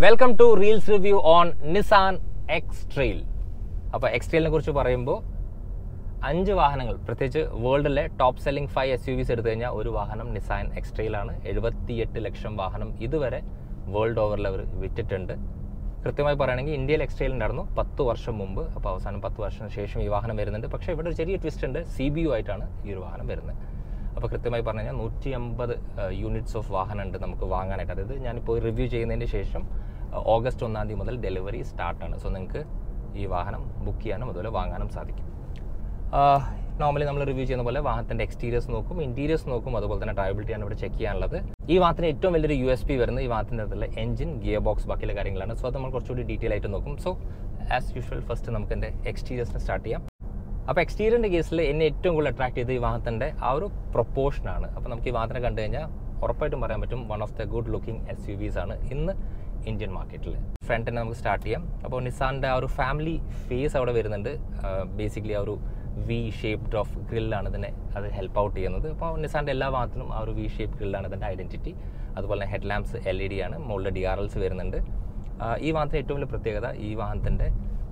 welcome to reels review on Nissan X Trail അപ്പോൾ X ട്രെയിലിനെ കുറിച്ച് പറയുമ്പോൾ അഞ്ച് വാഹനങ്ങൾ പ്രത്യേകിച്ച് വേൾഡിലെ top selling five S U Vs എടുത്തു കഴിഞ്ഞാൽ ഒരു വാഹനം നിസാൻ എക്സ് ട്രെയിലാണ് എഴുപത്തിയെട്ട് ലക്ഷം വാഹനം ഇതുവരെ വേൾഡ് ഓവറിൽ അവർ വിറ്റിട്ടുണ്ട് കൃത്യമായി പറയുകയാണെങ്കിൽ ഇന്ത്യയിൽ എക്സ് ട്രെയിൽ ഉണ്ടായിരുന്നു പത്ത് വർഷം മുമ്പ് അപ്പോൾ അവസാനം പത്ത് വർഷത്തിന് ശേഷം ഈ വാഹനം വരുന്നുണ്ട് പക്ഷേ ഇവിടെ ഒരു ചെറിയ ട്വിസ്റ്റ് ഉണ്ട് സി ബി യു ആയിട്ടാണ് ഈ ഒരു വാഹനം വരുന്നത് അപ്പോൾ കൃത്യമായി പറഞ്ഞു കഴിഞ്ഞാൽ നൂറ്റി അമ്പത് യൂണിറ്റ്സ് ഓഫ് വാഹനം ഉണ്ട് നമുക്ക് വാങ്ങാനായിട്ട് അതായത് ഞാനിപ്പോൾ റിവ്യൂ ചെയ്യുന്നതിന് ശേഷം അഹ് ഓഗസ്റ്റ് ഒന്നാം തീയതി മുതൽ ഡെലിവറി സ്റ്റാർട്ടാണ് സോ നിങ്ങൾക്ക് ഈ വാഹനം ബുക്ക് ചെയ്യാനും അതുപോലെ വാങ്ങാനും സാധിക്കും നോർമലി നമ്മൾ റിവ്യൂ ചെയ്യുന്ന പോലെ വാഹനത്തിൻ്റെ എക്സ്റ്റീരിയേഴ്സ് നോക്കും ഇൻറ്റീരിയേഴ്സ് നോക്കും അതുപോലെ തന്നെ ഡ്രൈബിലിറ്റി ആണ് ഇവിടെ ചെക്ക് ചെയ്യാനുള്ളത് ഈ വാഹനത്തിന് ഏറ്റവും വലിയൊരു യു എസ് പി വരുന്നത് ഈ വാഹനത്തിൻ്റെ അകത്തുള്ള എഞ്ചിൻ ഗിയർ ബോക്സ് ബാക്കിയുള്ള കാര്യങ്ങളാണ് സോ അത് നമ്മൾ കുറച്ചുകൂടി ഡീറ്റെയിൽ ആയിട്ട് നോക്കും സോ ആസ് യൂഷ്വൽ ഫസ്റ്റ് നമുക്ക് എൻ്റെ എക്സ്റ്റീരിയേഴ്സിനെ സ്റ്റാർട്ട് ചെയ്യാം അപ്പോൾ എക്സ്റ്റീരിയറിൻ്റെ കേസിൽ എന്നെ ഏറ്റവും കൂടുതൽ അട്രാക്ട് ചെയ്ത് ഈ വാഹനത്തിൻ്റെ ആ ഒരു പ്രൊപ്പോർഷനാണ് അപ്പോൾ നമുക്ക് ഈ വാഹനം കണ്ടു കഴിഞ്ഞാൽ ഉറപ്പായിട്ടും പറയാൻ പറ്റും one of the good looking S U Vs ആണ് ഇന്ന് ഇന്ത്യൻ മാർക്കറ്റിൽ ഫ്രണ്ടിനെ നമുക്ക് സ്റ്റാർട്ട് ചെയ്യാം അപ്പോൾ നിസാൻ്റെ ആ ഒരു ഫാമിലി ഫേസ് അവിടെ വരുന്നുണ്ട് ബേസിക്കലി ആ ഒരു വി ഷേപ്ഡ് ഓഫ് ഗ്രില്ലാണ് ഇതിനെ അത് ഹെൽപ്പ് ഔട്ട് ചെയ്യുന്നത് അപ്പോൾ നിസാൻ്റെ എല്ലാ ഭാഗത്തിനും ആ ഒരു വി ഷേപ്പ് ഗ്രില്ലാണ് ഇതിൻ്റെ ഐഡൻറ്റിറ്റി അതുപോലെ തന്നെ head lamps L E D ആണ് മുകളിൽ ഡി ആർ എൽസ് വരുന്നുണ്ട് ആ, ഈ വാഹനത്തിൻ്റെ ഏറ്റവും വലിയ പ്രത്യേകത ഈ വാഹനത്തിൻ്റെ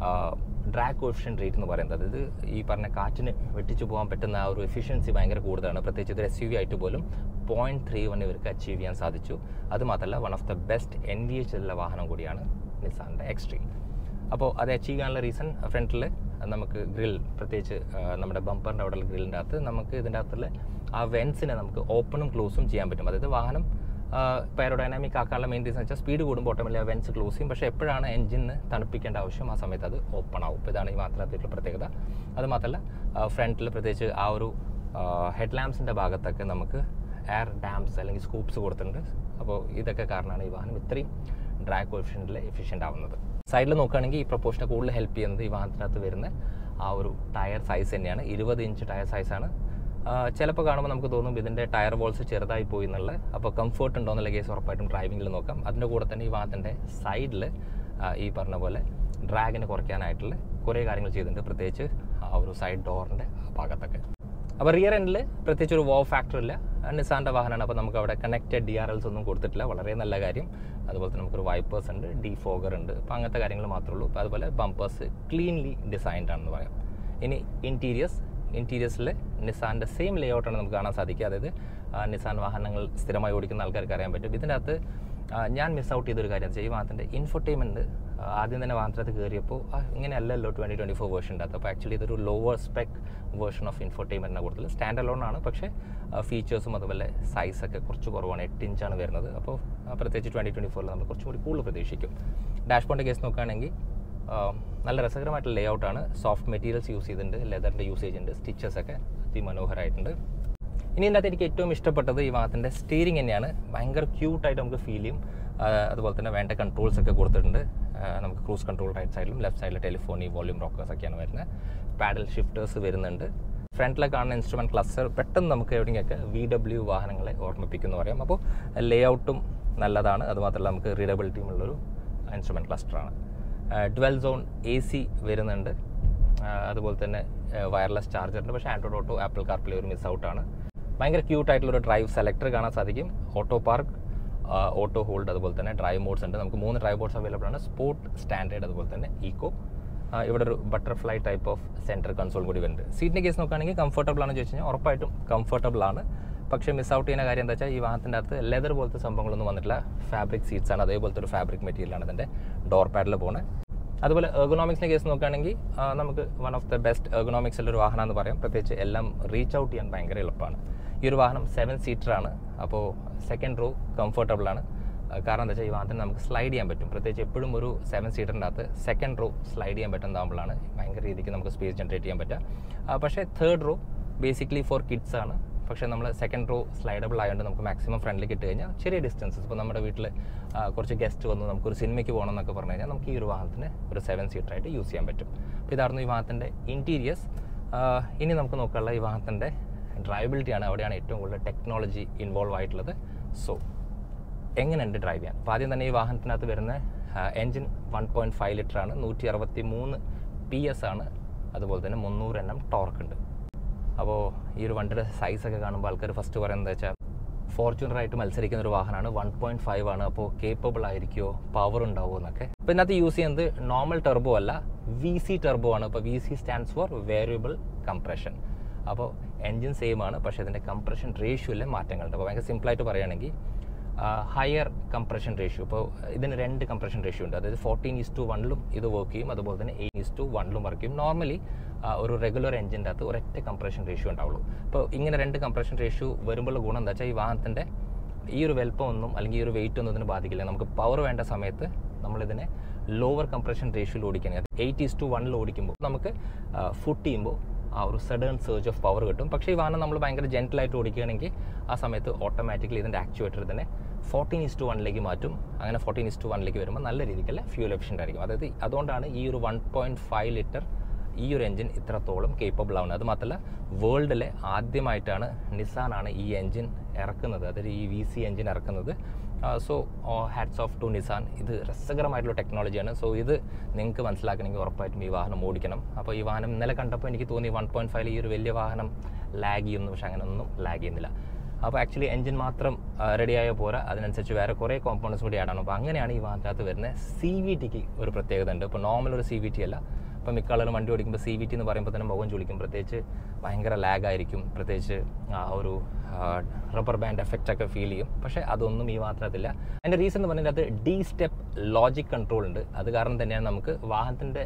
ഡ്രാഗ് കോഫിഷ്യൻ റേറ്റ് എന്ന് പറയുന്നത് അതായത് ഈ പറഞ്ഞ കാറ്റിന് വെട്ടിച്ചു പോകാൻ പറ്റുന്ന ആ ഒരു എഫിഷ്യൻസി ഭയങ്കര കൂടുതലാണ് പ്രത്യേകിച്ച് ഇത് എസ് യു വി ആയിട്ട് പോലും പോയിന്റ് ത്രീ വൺ ഇവർക്ക് അച്ചീവ് ചെയ്യാൻ സാധിച്ചു അത് മാത്രമല്ല one of the best N V H ഉള്ള വാഹനം കൂടിയാണ് നിസാൻ്റെ എക്സ്ട്രീം അപ്പോൾ അത് അച്ചീവ് ചെയ്യാനുള്ള റീസൺ ഫ്രണ്ടിൽ നമുക്ക് ഗ്രിൽ പ്രത്യേകിച്ച് ആ, നമ്മുടെ ബമ്പറിൻ്റെ അവിടെയുള്ള ഗ്രില്ലിൻ്റെ അകത്ത് നമുക്ക് ഇതിൻ്റെ അകത്തുള്ള ആ വെൻസിനെ നമുക്ക് ഓപ്പണും ക്ലോസും ചെയ്യാൻ പറ്റും അതായത് വാഹനം ഇപ്പോൾ എയറോഡൈനാമിക് ആക്കാനുള്ള മെയിൻ റീസൺ വെച്ചാൽ സ്പീഡ് കൂടുമ്പോൾ ഓട്ടോമാറ്റിക് വെൻസ് ക്ലോസ് ചെയ്യും പക്ഷേ എപ്പോഴാണ് എഞ്ചിന് തണുപ്പിക്കേണ്ട ആവശ്യം ആ സമയത്ത് അത് ഓപ്പൺ ആവും ഇപ്പോൾ ഇതാണ് ഈ മാത്രത്തിലുള്ള പ്രത്യേകത അത് മാത്രമല്ല ഫ്രണ്ടിൽ പ്രത്യേകിച്ച് ആ ഒരു ഹെഡ് ലാമ്പ്സിൻ്റെ ഭാഗത്തൊക്കെ നമുക്ക് എയർ ഡാംസ് അല്ലെങ്കിൽ സ്കൂപ്സ് കൊടുത്തിട്ടുണ്ട് അപ്പോൾ ഇതൊക്കെ കാരണമാണ് ഈ വാഹനം ഇത്രയും ഡ്രാഗ് കോഫിഷ്യൻറ്റിൽ എഫിഷ്യൻ്റ് ആവുന്നത് സൈഡിൽ നോക്കുകയാണെങ്കിൽ ഈ പ്രൊപ്പോഷനെ കൂടുതൽ ഹെൽപ്പ് ചെയ്യുന്നത് ഈ വാഹനത്തിനകത്ത് വരുന്ന ആ ഒരു ടയർ സൈസ് തന്നെയാണ് ഇരുപത് ഇഞ്ച് ടയർ സൈസാണ് ചിലപ്പോൾ കാണുമ്പോൾ നമുക്ക് തോന്നും ഇതിൻ്റെ ടയർ ബോൾസ് ചെറുതായി പോയി എന്നുള്ള അപ്പോൾ കംഫർട്ട് ഉണ്ടോ എന്നുള്ള കേസ് ഉറപ്പായിട്ടും ഡ്രൈവിങ്ങിൽ നോക്കാം അതിൻ്റെ കൂടെ തന്നെ ഈ വാഹനത്തിൻ്റെ സൈഡിൽ ഈ പറഞ്ഞ പോലെ ഡ്രാഗിനെ കുറയ്ക്കാനായിട്ടുള്ള കുറേ കാര്യങ്ങൾ ചെയ്തിട്ടുണ്ട് പ്രത്യേകിച്ച് ആ ഒരു സൈഡ് ഡോറിൻ്റെ ഭാഗത്തൊക്കെ അപ്പോൾ റിയർ എൻഡിൽ പ്രത്യേകിച്ച് ഒരു വോ ഫാക്ടർ ഇല്ല നിസാൻ്റെ വാഹനമാണ് അപ്പോൾ നമുക്ക് അവിടെ കണക്റ്റഡ് ഡി ആർ എൽസ് ഒന്നും കൊടുത്തിട്ടില്ല വളരെ നല്ല കാര്യം അതുപോലെ തന്നെ നമുക്കൊരു വൈപ്പേഴ്സ് ഉണ്ട് ഡി ഫോഗർ ഉണ്ട് അപ്പോൾ അങ്ങനത്തെ കാര്യങ്ങൾ മാത്രമേ ഉള്ളൂ അപ്പോൾ അതുപോലെ ബമ്പേഴ്സ് ക്ലീൻലി ഡിസൈൻഡ് ആണെന്ന് പറയാം ഇനി ഇൻറ്റീരിയേഴ്സ് ഇൻറ്റീരിയേഴ്സിൽ നിസാൻ്റെ സെയിം ലേ ഔട്ടാണ് നമുക്ക് കാണാൻ സാധിക്കുക അതായത് ആ, നിസാൻ വാഹനങ്ങൾ സ്ഥിരമായി ഓടിക്കുന്ന ആൾക്കാർക്ക് അറിയാൻ പറ്റും ഇതിൻ്റെ അകത്ത് ആ, ഞാൻ മിസ് ഔട്ട് ചെയ്തൊരു കാര്യം വെച്ചാൽ ഈ വാഹനത്തിൻ്റെ ഇൻഫർടൈൻമെൻറ്റ് ആദ്യം തന്നെ വാഹനത്തിനകത്ത് കയറിയപ്പോൾ ആ, ഇങ്ങനെയല്ലല്ലോ ട്വൻറ്റി ട്വൻറ്റി ഫോർ വേർഷൻ്റെ അകത്ത് അപ്പോൾ ആക്ച്വലി ഇതൊരു ലോവർ സ്പെക് വേർഷൻ ഓഫ് ഇൻഫർടൈൻമെൻറ്റിനെ കൂടുതൽ സ്റ്റാൻഡ് അലോൺ ആണ് പക്ഷേ ഫീച്ചേഴ്സും അതുപോലെ സൈസൊക്കെ കുറച്ച് കുറവാണ് എട്ട് ഇഞ്ചാണ് വരുന്നത് അപ്പോൾ ആ, പ്രത്യേകിച്ച് ട്വൻറ്റി ട്വൻറ്റി ഫോറിൽ നമ്മൾ കുറച്ചും കൂടി കൂടുതൽ പ്രതീക്ഷിക്കും ഡാഷ്ബോർഡിൻ്റെ കേസ് നോക്കുകയാണെങ്കിൽ ആ, നല്ല രസകരമായിട്ടുള്ള ലേ ഔട്ടാണ് സോഫ്റ്റ് മെറ്റീരിയൽസ് യൂസ് ചെയ്തിട്ടുണ്ട് ലെതറിൻ്റെ യൂസേജ് ഉണ്ട് സ്റ്റിച്ചസ് ഒക്കെ അതിമനോഹരമായിട്ടുണ്ട് ഇനി ഇതിൻ്റെ അകത്ത് എനിക്ക് ഏറ്റവും ഇഷ്ടപ്പെട്ടത് ഈ വാഹനത്തിൻ്റെ സ്റ്റിയറിംഗ് തന്നെയാണ് ഭയങ്കര ക്യൂട്ടായിട്ട് നമുക്ക് ഫീൽ ചെയ്യും ആ, അതുപോലെ തന്നെ വേണ്ട കൺട്രോൾസ് ഒക്കെ കൊടുത്തിട്ടുണ്ട് ആ, നമുക്ക് ക്രൂസ് കൺട്രോൾ റൈറ്റ് സൈഡിലും ലെഫ്റ്റ് സൈഡിൽ ടെലിഫോണി വോളിയം റോക്കേഴ്സ് ഒക്കെയാണ് വരുന്നത് പാഡൽ ഷിഫ്റ്റേഴ്സ് വരുന്നുണ്ട് ഫ്രണ്ടിലെ കാണുന്ന ഇൻസ്ട്രുമെൻറ്റ് ക്ലസ്റ്റർ പെട്ടെന്ന് നമുക്ക് എവിടെയെങ്കിലൊക്കെ വി ഡബ്ല്യു വാഹനങ്ങളെ ഓർമ്മിപ്പിക്കുന്നു പറയാം അപ്പോൾ ലേ ഔട്ടും നല്ലതാണ് അതുമാത്രമല്ല നമുക്ക് റീഡബിലിറ്റിയും ഉള്ളൊരു ഇൻസ്ട്രുമെൻറ്റ് ക്ലസ്റ്ററാണ് ഡ്വൽ സോൺ എ സി വരുന്നുണ്ട് ആ, അതുപോലെ തന്നെ വയർലെസ് ചാർജർ ഉണ്ട് പക്ഷേ ആൻഡ്രോയിഡ് ഓട്ടോ ആപ്പിൾ കാർപ്ലേ ഒരു മിസ് ഔട്ടാണ് ഭയങ്കര ക്യൂട്ട് ആയിട്ടുള്ള ഒരു ഡ്രൈവ് സെലക്ടർ കാണാൻ സാധിക്കും ഓട്ടോ പാർക്ക് ഓട്ടോ ഹോൾഡ് അതുപോലെ തന്നെ ഡ്രൈവ് മോഡ്സ് ഉണ്ട് നമുക്ക് മൂന്ന് ഡ്രൈവ് മോഡ്സ് അവൈലബിൾ ആണ് സ്പോർട്ട് സ്റ്റാൻഡേർഡ് അതുപോലെ തന്നെ ഈക്കോ ഇവിടെ ഒരു butterfly type of centre console കൂടി വരുന്നുണ്ട് സീറ്റിൻ്റെ കേസ് നോക്കുകയാണെങ്കിൽ കംഫർട്ടബിൾ ആണെന്ന് ചോദിച്ചു കഴിഞ്ഞാൽ ഉറപ്പായിട്ടും കംഫർട്ടബിൾ ആണ് പക്ഷേ മിസ് ഔട്ട് ചെയ്യുന്ന കാര്യം എന്താ വെച്ചാൽ ഈ വാഹനത്തിൻ്റെ അകത്ത് ലെതർ പോലത്തെ സംഭവങ്ങളൊന്നും വന്നിട്ടില്ല ഫാബ്രിക് സീറ്റ്സ് ആണ് അതേപോലത്തെ ഒരു ഫാബ്രിക് മെറ്റീരിയലാണ് ഇതിൻ്റെ ഡോർ പാഡിൽ പോകുന്നത് അതുപോലെ എർഗണോമിക്സിൻ്റെ കേസ് നോക്കുകയാണെങ്കിൽ ആ, നമുക്ക് വൺ ഓഫ് ദ ബെസ്റ്റ് എർഗണോമിക്സിൽ ഒരു വാഹനം എന്ന് പറയാം പ്രത്യേകിച്ച് എല്ലാം റീച്ച് ഔട്ട് ചെയ്യാൻ ഭയങ്കര എളുപ്പമാണ് ഈ ഒരു വാഹനം സെവൻ സീറ്ററാണ് അപ്പോൾ സെക്കൻഡ് റോ കംഫർട്ടബിൾ ആണ് ആ, കാരണം എന്താ വെച്ചാൽ ഈ വാഹനത്തിന് നമുക്ക് സ്ലൈഡ് ചെയ്യാൻ പറ്റും പ്രത്യേകിച്ച് എപ്പോഴും ഒരു സെവൻ സീറ്ററിൻ്റെ അകത്ത് സെക്കൻഡ് റോ സ്ലൈഡ് ചെയ്യാൻ പറ്റുന്നതാകുമ്പോഴാണ് ഭയങ്കര രീതിക്ക് നമുക്ക് സ്പേസ് ജനറേറ്റ് ചെയ്യാൻ പറ്റുക ആ, പക്ഷേ third row basically for kids ആണ് പക്ഷേ നമ്മൾ സെക്കൻഡ് റോ സ്ലൈഡബിൾ ആയതുകൊണ്ട് നമുക്ക് മാക്സിമം ഫ്രണ്ടിലേക്ക് ഇട്ട് കഴിഞ്ഞാൽ ചെറിയ ഡിസ്റ്റൻസസ് ഇപ്പോൾ നമ്മുടെ വീട്ടിൽ കുറച്ച് ഗസ്റ്റ് വന്നു നമുക്കൊരു സിനിമയ്ക്ക് പോകണം എന്നൊക്കെ പറഞ്ഞു കഴിഞ്ഞാൽ നമുക്ക് ഈ ഒരു വാഹനത്തിന് ഒരു സെവൻ സീറ്ററായിട്ട് യൂസ് ചെയ്യാൻ പറ്റും അപ്പോൾ ഇതായിരുന്നു ഈ വാഹനത്തിൻ്റെ ഇൻറ്റീരിയേഴ്സ് ഇനി നമുക്ക് നോക്കാനുള്ള ഈ വാഹനത്തിൻ്റെ ഡ്രൈബിലിറ്റിയാണ് അവിടെയാണ് ഏറ്റവും കൂടുതൽ ടെക്നോളജി ഇൻവോൾവ് ആയിട്ടുള്ളത് സോ എങ്ങനെയുണ്ട് ഡ്രൈവ് ചെയ്യാൻ അപ്പോൾ ആദ്യം തന്നെ ഈ വാഹനത്തിനകത്ത് വരുന്ന engine one point five litre ആണ് നൂറ്റി അറുപത്തി മൂന്ന് പി എസ് ആണ് അതുപോലെ തന്നെ മുന്നൂറ് എണ്ണം ടോർക്ക് ഉണ്ട് അപ്പോൾ ഈ ഒരു വണ്ടിയുടെ സൈസൊക്കെ കാണുമ്പോൾ ആൾക്കാർ ഫസ്റ്റ് പറയുന്നത് വെച്ചാൽ ഫോർച്യൂണറായിട്ട് മത്സരിക്കുന്ന ഒരു വാഹനമാണ് വൺ പോയിന്റ് ഫൈവ് ആണ് അപ്പോൾ കേപ്പബിൾ ആയിരിക്കുമോ പവർ ഉണ്ടാവുമോ എന്നൊക്കെ അപ്പോൾ ഇതിനകത്ത് യൂസ് ചെയ്യുന്നത് നോർമൽ ടെർബോ അല്ല വി സി ടെർബോ ആണ് അപ്പോൾ V C stands for variable compression അപ്പോൾ എൻജിൻ സെയിം ആണ് പക്ഷേ ഇതിൻ്റെ കംപ്രഷൻ റേഷ്യോയിലെ മാറ്റങ്ങളുണ്ട് അപ്പോൾ ഭയങ്കര സിമ്പിളായിട്ട് പറയുകയാണെങ്കിൽ ഹയർ കംപ്രഷൻ റേഷ്യോ ഇപ്പോൾ ഇതിന് രണ്ട് കംപ്രഷൻ റേഷ്യോ ഉണ്ട് അതായത് ഫോർട്ടീൻ ഈസ് ടു വണ്ണിലും ഇത് വർക്ക് ചെയ്യും അതുപോലെ തന്നെ എയ്റ്റ് ഈസ് ടു വണ്ണിലും വർക്ക് ചെയ്യും നോർമലി ഒരു റെഗുലർ എഞ്ചിൻ്റെ അകത്ത് ഒരൊറ്റ കംപ്രഷൻ റേഷ്യോ ഉണ്ടാവുള്ളൂ അപ്പോൾ ഇങ്ങനെ രണ്ട് കംപ്രഷൻ റേഷ്യോ വരുമ്പോൾ ഗുണം എന്താ വെച്ചാൽ ഈ വാഹനത്തിൻ്റെ ഈ ഒരു വലുപ്പമൊന്നും അല്ലെങ്കിൽ ഈ ഒരു വെയിറ്റ് ഒന്നും ഇതിന് ബാധിക്കില്ല നമുക്ക് പവർ വേണ്ട സമയത്ത് നമ്മളിതിനെ ലോവർ കംപ്രഷൻ റേഷ്യോയിൽ ഓടിക്കുകയാണെങ്കിൽ എയ്റ്റ് ഈസ് ടു വണ്ണിൽ ഓടിക്കുമ്പോൾ നമുക്ക് ഫുട്ട് ചെയ്യുമ്പോൾ ആ ഒരു സഡൻ സർജ് ഓഫ് പവർ കിട്ടും പക്ഷേ ഈ വാഹനം നമ്മൾ ഭയങ്കര ജെൻറ്റലായിട്ട് ഓടിക്കുകയാണെങ്കിൽ ആ സമയത്ത് ഓട്ടോമാറ്റിക്കലി ഇതിൻ്റെ ആക്ച്വേറ്റർ തന്നെ ഫോർട്ടീൻ ഇസ് ടു വണ്ണിലേക്ക് മാറ്റും അങ്ങനെ ഫോർട്ടീൻ ഇസ് ടു വണ്ണിലേക്ക് വരുമ്പോൾ നല്ല രീതിക്കുള്ള ഫ്യൂൽ എഫിഷ്യൻ്റ് ആയിരിക്കും അതായത് അതുകൊണ്ടാണ് ഈ ഒരു വൺ പോയിൻറ്റ് ഫൈവ് ലിറ്റർ ഈ ഒരു എൻജിൻ ഇത്രത്തോളം കേപ്പബിൾ ആവുന്നത് അത് മാത്രമല്ല വേൾഡിലെ ആദ്യമായിട്ടാണ് നിസാനാണ് ഈ എൻജിൻ ഇറക്കുന്നത് അതായത് ഈ വി സി എൻജിൻ ഇറക്കുന്നത് so hats off to Nissan ഇത് രസകരമായിട്ടുള്ള ടെക്നോളജിയാണ് സോ ഇത് നിങ്ങൾക്ക് മനസ്സിലാക്കണമെങ്കിൽ ഉറപ്പായിട്ടും ഈ വാഹനം ഓടിക്കണം അപ്പോൾ ഈ വാഹനം ഇന്നലെ കണ്ടപ്പോൾ എനിക്ക് തോന്നി വൺ പോയിൻറ്റ് ഫൈവ് ഈ ഒരു വലിയ വാഹനം ലാഗ് ചെയ്യുന്നു പക്ഷേ അങ്ങനെ ഒന്നും ലാഗ് ചെയ്യുന്നില്ല അപ്പോൾ ആക്ച്വലി എഞ്ചിൻ മാത്രം റെഡിയായ പോരാ അതിനനുസരിച്ച് വേറെ കുറേ കോമ്പോണൻസ് കൂടി ആഡ് ആണ് അപ്പോൾ അങ്ങനെയാണ് ഈ വാഹനത്തിനകത്ത് വരുന്നത് സി വി ടിക്ക് ഒരു പ്രത്യേകത ഉണ്ട് ഇപ്പോൾ നോർമൽ ഒരു സി വി ടി അല്ല ഇപ്പോൾ മിക്ക ആളുകളും വണ്ടി ഓടിക്കുമ്പോൾ സി വി ടി എന്ന് പറയുമ്പോൾ തന്നെ മുഖം ചുളിക്കും പ്രത്യേകിച്ച് ഭയങ്കര ലാഗ് ആയിരിക്കും പ്രത്യേകിച്ച് ആ ഒരു റബ്ബർ ബാൻഡ് എഫക്റ്റ് ഒക്കെ ഫീൽ ചെയ്യും പക്ഷേ അതൊന്നും ഈ വാഹനത്തില്ല അതിൻ്റെ റീസൺ എന്ന് പറഞ്ഞാൽ അത് ഡി സ്റ്റെപ്പ് ലോജിക് കൺട്രോൾ ഉണ്ട് അത് കാരണം തന്നെയാണ് നമുക്ക് വാഹനത്തിൻ്റെ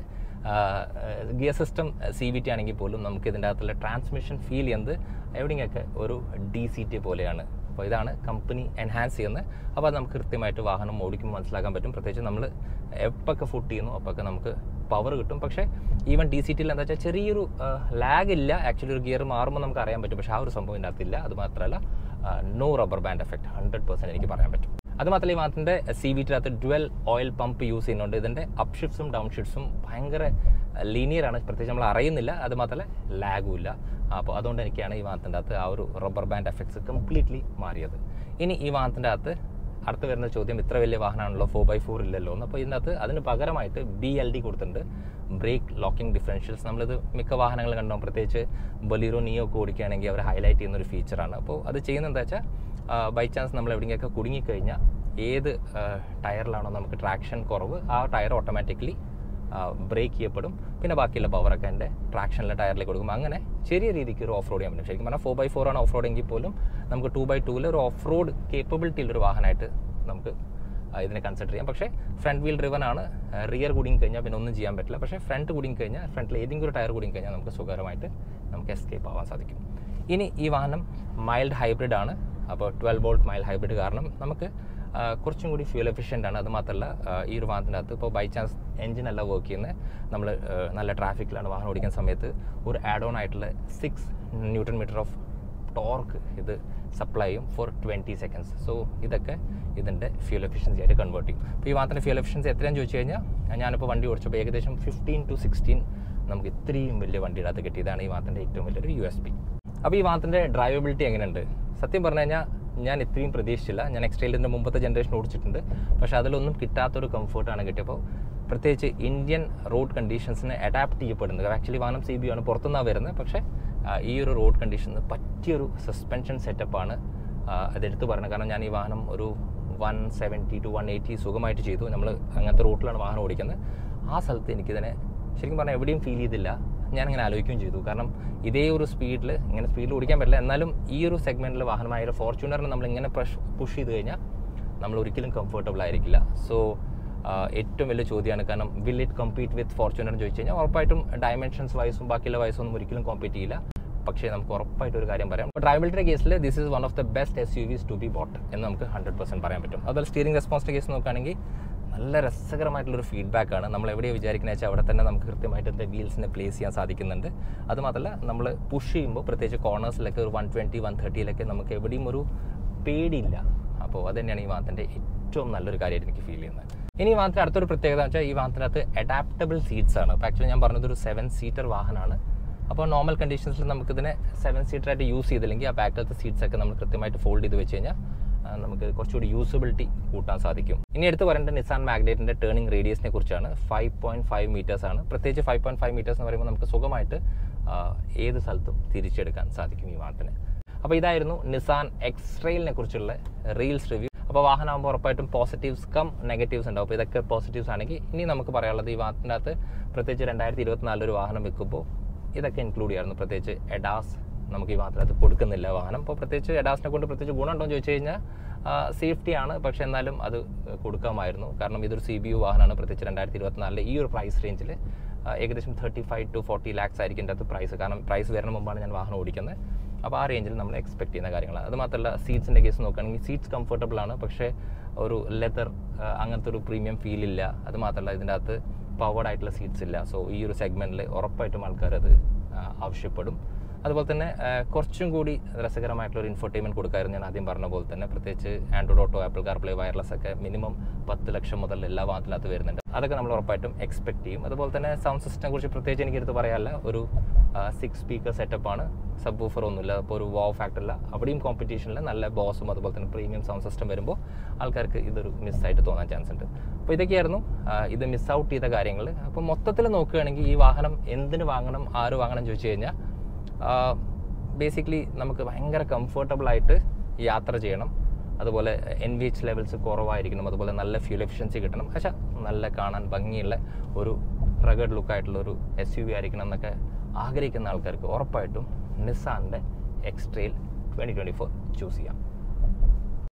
gear system C V T ആണെങ്കിൽ പോലും നമുക്ക് ഇതിൻ്റെ അകത്തുള്ള ട്രാൻസ്മിഷൻ ഫീൽ ചെയ്യുന്നത് എവിടെയൊക്കെ ഒരു ഡി സി ടി പോലെയാണ് അപ്പോൾ ഇതാണ് കമ്പനി എൻഹാൻസ് ചെയ്യുന്നത് അപ്പോൾ അത് നമുക്ക് കൃത്യമായിട്ട് വാഹനം ഓടിക്കുമ്പോൾ മനസ്സിലാക്കാൻ പറ്റും പ്രത്യേകിച്ച് നമ്മൾ എപ്പോഴൊക്കെ ഫുട്ട് ചെയ്യുന്നു അപ്പോഴൊക്കെ നമുക്ക് പവർ കിട്ടും പക്ഷേ ഈവൻ ഡി സി ടിയിൽ എന്താ വെച്ചാൽ ചെറിയൊരു ലാഗ് ഇല്ല ആക്ച്വലി ഒരു ഗിയർ മാറുമ്പോൾ നമുക്ക് അറിയാൻ പറ്റും പക്ഷേ ആ ഒരു സംഭവം ഇതിൻ്റെ അകത്തില്ല അത് മാത്രമല്ല no rubber band effect hundred percent എനിക്ക് പറയാൻ പറ്റും അത് മാത്രമല്ല ഈ വാഹനത്തിൻ്റെ സി വി ടിനകത്ത് ഡ്വൽ ഓയിൽ പമ്പ് യൂസ് ചെയ്യുന്നുണ്ട് ഇതിൻ്റെ അപ്പ് ഷിഫ്റ്റ്സും ഡൗൺ ഷിഫ്റ്റ്സും ഭയങ്കര ലീനിയർ ആണ് പ്രത്യേകിച്ച് നമ്മൾ അറിയുന്നില്ല അത് മാത്രമല്ല ലാഗും ഇല്ല അപ്പോൾ അതുകൊണ്ട് എനിക്കാണ് ഈ വാഹനത്തിൻ്റെ അകത്ത് ആ ഒരു റബ്ബർ ബാൻഡ് എഫക്ട്സ് കംപ്ലീറ്റ്ലി മാറിയത് ഇനി ഈ വാഹനത്തിൻ്റെ അകത്ത് അടുത്ത് വരുന്ന ചോദ്യം ഇത്ര വലിയ വാഹനമാണല്ലോ ഫോർ ബൈ ഫോർ ഇല്ലല്ലോ എന്ന് അപ്പോൾ ഇതിനകത്ത് അതിന് പകരമായിട്ട് ബി എൽ ഡി കൊടുത്തിട്ടുണ്ട് ബ്രേക്ക് ലോക്കിംഗ് ഡിഫറൻഷ്യൽസ് നമ്മളിത് മിക്ക വാഹനങ്ങൾ കണ്ടോ പ്രത്യേകിച്ച് ബൊലീറോ നിയോ ഒക്കെ ഓടിക്കുകയാണെങ്കിൽ അവർ ഹൈലൈറ്റ് ചെയ്യുന്ന ഒരു ഫീച്ചറാണ് അപ്പോൾ അത് ചെയ്യുന്നത് എന്താ വെച്ചാൽ ബൈ ചാൻസ് നമ്മൾ എവിടെയെങ്കിലൊക്കെ കുടുങ്ങിക്കഴിഞ്ഞാൽ ഏത് ടയറിലാണോ നമുക്ക് ട്രാക്ഷൻ കുറവ് ആ ടയർ ഓട്ടോമാറ്റിക്കലി ബ്രേക്ക് ചെയ്യപ്പെടും പിന്നെ ബാക്കിയുള്ള പവറൊക്കെ എൻ്റെ ട്രാക്ഷനിലെ ടയറിലേക്ക് കൊടുക്കും അങ്ങനെ ചെറിയ രീതിക്ക് ഒരു ഓഫ് റോഡ് ചെയ്യാൻ പറ്റും ശരിക്കും പറഞ്ഞാൽ ഫോർ ബൈ ഫോർ ആണ് ഓഫ് റോഡ് എങ്കിൽ പോലും നമുക്ക് ടു ബൈ ടൂവിൽ ഒരു ഓഫ് റോഡ് കേപ്പബിലിറ്റി ഉള്ളൊരു വാഹനമായിട്ട് നമുക്ക് ഇതിനെ കൺസിഡർ ചെയ്യാം പക്ഷേ ഫ്രണ്ട് വീൽ ഡ്രിവൻ ആണ് റിയർ കുടുങ്ങി കഴിഞ്ഞാൽ പിന്നെ ഒന്നും ചെയ്യാൻ പറ്റില്ല പക്ഷേ ഫ്രണ്ട് കുടുങ്ങി കഴിഞ്ഞാൽ ഫ്രണ്ടിൽ ഏതെങ്കിലും ഒരു ടയർ കുടുങ്ങി കഴിഞ്ഞാൽ നമുക്ക് സുഖകരമായിട്ട് നമുക്ക് എസ്കേപ്പ് ആവാൻ സാധിക്കും ഇനി ഈ വാഹനം മൈൽഡ് ഹൈബ്രിഡ് ആണ് അപ്പോൾ ട്വൽവ് വോൾട്ട് മൈൽഡ് ഹൈബ്രിഡ് കാരണം നമുക്ക് കുറച്ചും കൂടി ഫ്യൂൽ എഫിഷ്യൻ്റ് ആണ് അത് മാത്രമല്ല ഈ ഒരു വാഹനത്തിൻ്റെ അകത്ത് ഇപ്പോൾ ബൈ ചാൻസ് എഞ്ചിൻ അല്ല വർക്ക് ചെയ്യുന്നത് നമ്മൾ നല്ല ട്രാഫിക്കിലാണ് വാഹനം ഓടിക്കുന്ന സമയത്ത് ഒരു ആഡ് ഓൺ ആയിട്ടുള്ള six newton metre of torque ഇത് സപ്ലൈ ചെയ്യും ഫോർ ട്വൻറ്റി സെക്കൻഡ്സ് സോ ഇതൊക്കെ ഇതിൻ്റെ ഫ്യൂൽ എഫിഷ്യൻസി ആയിട്ട് കൺവേർട്ട് ചെയ്യും അപ്പോൾ ഈ വാഹനത്തിൻ്റെ ഫ്യൂൽ എഫിഷ്യൻസി എത്രയാണെന്ന് ചോദിച്ചു കഴിഞ്ഞാൽ ഞാനിപ്പോൾ വണ്ടി ഓടിച്ചപ്പോൾ ഏകദേശം ഫിഫ്റ്റീൻ ടു സിക്സ്റ്റീൻ നമുക്ക് ഇത്രയും വലിയ വണ്ടിയുടെ അകത്ത് കിട്ടിയതാണ് ഈ വാഹനത്തിൻ്റെ ഏറ്റവും വലിയൊരു യു എസ് പി അപ്പോൾ ഈ വാഹനത്തിൻ്റെ ഡ്രൈവബിലിറ്റി എങ്ങനെയുണ്ട് സത്യം പറഞ്ഞു കഴിഞ്ഞാൽ ഞാൻ ഇത്രയും പ്രതീക്ഷിച്ചില്ല ഞാൻ എക്സ്റ്റൈലിൻ്റെ മുമ്പത്തെ ജനറേഷൻ ഓടിച്ചിട്ടുണ്ട് പക്ഷേ അതിലൊന്നും കിട്ടാത്തൊരു കംഫർട്ടാണ് കിട്ടിയപ്പോൾ പ്രത്യേകിച്ച് ഇന്ത്യൻ റോഡ് കണ്ടീഷൻസിന് അഡാപ്റ്റ് ചെയ്യപ്പെടുന്നത് ആക്ച്വലി വാഹനം സി ബി ആണ് പുറത്തുനിന്നാണ് വരുന്നത് പക്ഷേ ഈ ഒരു റോഡ് കണ്ടീഷന് പറ്റിയൊരു സസ്പെൻഷൻ സെറ്റപ്പാണ് അതെടുത്ത് പറയുന്നത് കാരണം ഞാൻ ഈ വാഹനം ഒരു one seventy to one eighty സുഖമായിട്ട് ചെയ്തു നമ്മൾ അങ്ങനത്തെ റൂട്ടിലാണ് വാഹനം ഓടിക്കുന്നത് ആ സ്ഥലത്ത് എനിക്കിതിനെ ശരിക്കും പറഞ്ഞാൽ എവിടെയും ഫീൽ ചെയ്തില്ല ഞാനിങ്ങനെ ആലോചിക്കുകയും ചെയ്തു കാരണം ഇതേ ഒരു സ്പീഡിൽ ഇങ്ങനെ സ്പീഡിൽ ഓടിക്കാൻ പറ്റില്ല എന്നാലും ഈ ഒരു സെഗ്മെൻറ്റിൽ വാഹനമായ ഫോർച്യൂണറിന് നമ്മൾ ഇങ്ങനെ പ്രഷ് പുഷ് ചെയ്ത് കഴിഞ്ഞാൽ നമ്മൾ ഒരിക്കലും കംഫർട്ടബിൾ ആയിരിക്കില്ല സോ ഏറ്റവും വലിയ ചോദ്യമാണ് കാരണം will it compete with Fortuner എന്ന് ചോദിച്ചു കഴിഞ്ഞാൽ ഉറപ്പായിട്ടും ഡയമെൻഷൻസ് വൈസും ബാക്കിയുള്ള വയസ്സും ഒന്നും ഒരിക്കലും കോമ്പീറ്റ് ചെയ്യില്ല പക്ഷേ നമുക്ക് ഉറപ്പായിട്ട് ഒരു കാര്യം പറയാം ഡ്രൈവബിലിറ്റിയുടെ കേസിൽ this is one of the best S U Vs to be bought എന്ന് നമുക്ക് ഹൺഡ്രഡ് പെർസെൻറ്റ് പറയാൻ പറ്റും അതുപോലെ സ്റ്റിയറിംഗ് റെസ്പോൺസിൻ്റെ കേസ് നോക്കുകയാണെങ്കിൽ നല്ല രസകരമായിട്ടുള്ളൊരു ഫീഡ്ബാക്ക് ആണ് നമ്മൾ എവിടെയാണ് വിചാരിക്കുന്നത് വെച്ചാൽ അവിടെ തന്നെ നമുക്ക് കൃത്യമായിട്ട് എൻ്റെ വീൽസിനെ പ്ലേസ് ചെയ്യാൻ സാധിക്കുന്നുണ്ട് അത് മാത്രമല്ല നമ്മൾ പുഷ് ചെയ്യുമ്പോൾ പ്രത്യേകിച്ച് കോർണേഴ്സിലൊക്കെ ഒരു വൺ ട്വൻറ്റി വൺ തേർട്ടിയിലൊക്കെ നമുക്ക് എവിടെയും ഒരു പേടിയില്ല അപ്പോൾ അത് തന്നെയാണ് ഈ വാഹനത്തിൻ്റെ ഏറ്റവും നല്ലൊരു കാര്യമായിട്ട് എനിക്ക് ഫീൽ ചെയ്യുന്നത് ഇനി ഈ വാഹനത്തിൻ്റെ അടുത്തൊരു പ്രത്യേകത എന്ന് വെച്ചാൽ ഈ വാഹനത്തിനകത്ത് അഡാപ്റ്റബിൾ സീറ്റ്സ് ആണ് അപ്പോൾ ആക്ച്വലി ഞാൻ പറഞ്ഞത് ഒരു സെവൻ സീറ്റർ വാഹനമാണ് അപ്പോൾ നോർമൽ കണ്ടീഷൻസിൽ നമുക്കിതിനെ സെവൻ സീറ്ററായിട്ട് യൂസ് ചെയ്തില്ലെങ്കിൽ ആ ബാക്കിലത്തെ സീറ്റ്സ് ഒക്കെ നമ്മൾ കൃത്യമായിട്ട് ഫോൾഡ് ചെയ്ത് വെച്ച് കഴിഞ്ഞാൽ നമുക്ക് കുറച്ചുകൂടി യൂസബിലിറ്റി കൂട്ടാൻ സാധിക്കും ഇനി എടുത്ത് പറയേണ്ടത് നിസാൻ മാഗ്നേറ്റിൻ്റെ ടേണിംഗ് റേഡിയസിനെ കുറിച്ചാണ് ഫൈവ് പോയിൻറ്റ് ഫൈവ് മീറ്റേഴ്സ് ആണ് പ്രത്യേകിച്ച് ഫൈവ് പോയിൻറ്റ് ഫൈവ് മീറ്റേഴ്സ് എന്ന് പറയുമ്പോൾ നമുക്ക് സുഖമായിട്ട് ഏത് സ്ഥലത്തും തിരിച്ചെടുക്കാൻ സാധിക്കും ഈ വാഹനത്തിന് അപ്പോൾ ഇതായിരുന്നു നിസാൻ എക്സ്ട്രെയിലിനെ കുറിച്ചുള്ള റീൽസ് റിവ്യൂ അപ്പോൾ വാഹനമാകുമ്പോൾ ഉറപ്പായിട്ടും പോസിറ്റീവ്സ് കം നെഗറ്റീവ്സ് ഉണ്ടാവും അപ്പോൾ ഇതൊക്കെ പോസിറ്റീവ്സ് ആണെങ്കിൽ ഇനി നമുക്ക് പറയാനുള്ളത് ഈ വാഹനത്തിൻ്റെ അകത്ത് പ്രത്യേകിച്ച് രണ്ടായിരത്തി ഇരുപത്തിനാലിൽ വാഹനം വെക്കുമ്പോൾ ഇതൊക്കെ ഇൻക്ലൂഡ് ചെയ്യായിരുന്നു പ്രത്യേകിച്ച് എഡാസ് നമുക്ക് ഈ വാഹനത്തിനകത്ത് കൊടുക്കുന്നില്ല വാഹനം അപ്പോൾ പ്രത്യേകിച്ച് എഡാസിനെ കൊണ്ട് പ്രത്യേകിച്ച് ഗുണമുണ്ടോ എന്ന് ചോദിച്ചു കഴിഞ്ഞാൽ സേഫ്റ്റി ആണ് പക്ഷേ എന്നാലും അത് കൊടുക്കാമായിരുന്നു കാരണം ഇതൊരു സി ബി യു വാഹനമാണ് പ്രത്യേകിച്ച് രണ്ടായിരത്തി ഇരുപത്തിനാലിലെ ഈ ഒരു പ്രൈസ് റേഞ്ചിൽ ഏകദേശം thirty five to forty lakhs ആയിരിക്കും ഇതിൻ്റെ അകത്ത് പ്രൈസ് കാരണം പ്രൈസ് വരുന്ന മുമ്പാണ് ഞാൻ വാഹനം ഓടിക്കുന്നത് അപ്പോൾ ആ റേഞ്ചിൽ നമ്മൾ എക്സ്പെക്ട് ചെയ്യുന്ന കാര്യങ്ങളാണ് അത് മാത്രമല്ല സീറ്റ്സിൻ്റെ കേസ് നോക്കുകയാണെങ്കിൽ സീറ്റ്സ് കംഫർട്ടബിൾ ആണ് പക്ഷേ ഒരു ലെതർ അങ്ങനത്തെ ഒരു പ്രീമിയം ഫീൽ ഇല്ല അത് മാത്രമല്ല ഇതിൻ്റെ അകത്ത് പവർഡ് ആയിട്ടുള്ള സീറ്റ്സ് ഇല്ല സോ ഈ ഒരു സെഗ്മെൻറ്റിൽ ഉറപ്പായിട്ടും ആൾക്കാർ അത് ആവശ്യപ്പെടും അതുപോലെ തന്നെ ആ, കുറച്ചും കൂടി രസകരമായിട്ടുള്ള ഒരു ഇൻഫർടൈൻമെൻറ്റ് കൊടുക്കായിരുന്നു ഞാൻ ആദ്യം പറഞ്ഞ പോലെ തന്നെ പ്രത്യേകിച്ച് Android Auto Apple CarPlay wireless ഒക്കെ മിനിമം പത്ത് ലക്ഷം മുതൽ എല്ലാ വാഹനത്തിനകത്ത് വരുന്നുണ്ട് അതൊക്കെ നമ്മൾ ഉറപ്പായിട്ടും എക്സ്പെക്ട് ചെയ്യും അതുപോലെ തന്നെ സൗണ്ട് സിസ്റ്റത്തിനെ കുറിച്ച് പ്രത്യേകിച്ച് എനിക്ക് എടുത്ത് പറയാനില്ല ഒരു സിക്സ് സ്പീക്കർ സെറ്റപ്പാണ് സബ് ബൂഫർ ഒന്നുമില്ല അപ്പോൾ ഒരു വാവ് ഫാക്ടറില്ല അവിടെയും കോമ്പറ്റീഷനിൽ നല്ല ബോസും അതുപോലെ തന്നെ പ്രീമിയം സൗണ്ട് സിസ്റ്റം വരുമ്പോൾ ആൾക്കാർക്ക് ഇതൊരു മിസ്സായിട്ട് തോന്നാൻ ചാൻസ് ഉണ്ട് അപ്പോൾ ഇതൊക്കെയായിരുന്നു ആ, ഇത് മിസ് ഔട്ട് ചെയ്ത കാര്യങ്ങൾ അപ്പോൾ മൊത്തത്തിൽ നോക്കുകയാണെങ്കിൽ ഈ വാഹനം എന്തിന് വാങ്ങണം ആര് വാങ്ങണം ചോദിച്ചു കഴിഞ്ഞാൽ ബേസിക്കലി നമുക്ക് ഭയങ്കര കംഫർട്ടബിൾ ആയിട്ട് യാത്ര ചെയ്യണം അതുപോലെ എൻ വി എച്ച് ലെവൽസ് കുറവായിരിക്കണം അതുപോലെ നല്ല ഫ്യൂൽ എഫിഷ്യൻസി കിട്ടണം പക്ഷേ നല്ല കാണാൻ ഭംഗിയുള്ള ഒരു റഗഡ് ലുക്കായിട്ടുള്ള ഒരു എസ് യു വി ആയിരിക്കണം എന്നൊക്കെ ആഗ്രഹിക്കുന്ന ആൾക്കാർക്ക് ഉറപ്പായിട്ടും നിസാൻ്റെ X Trail twenty twenty four choose ചെയ്യാം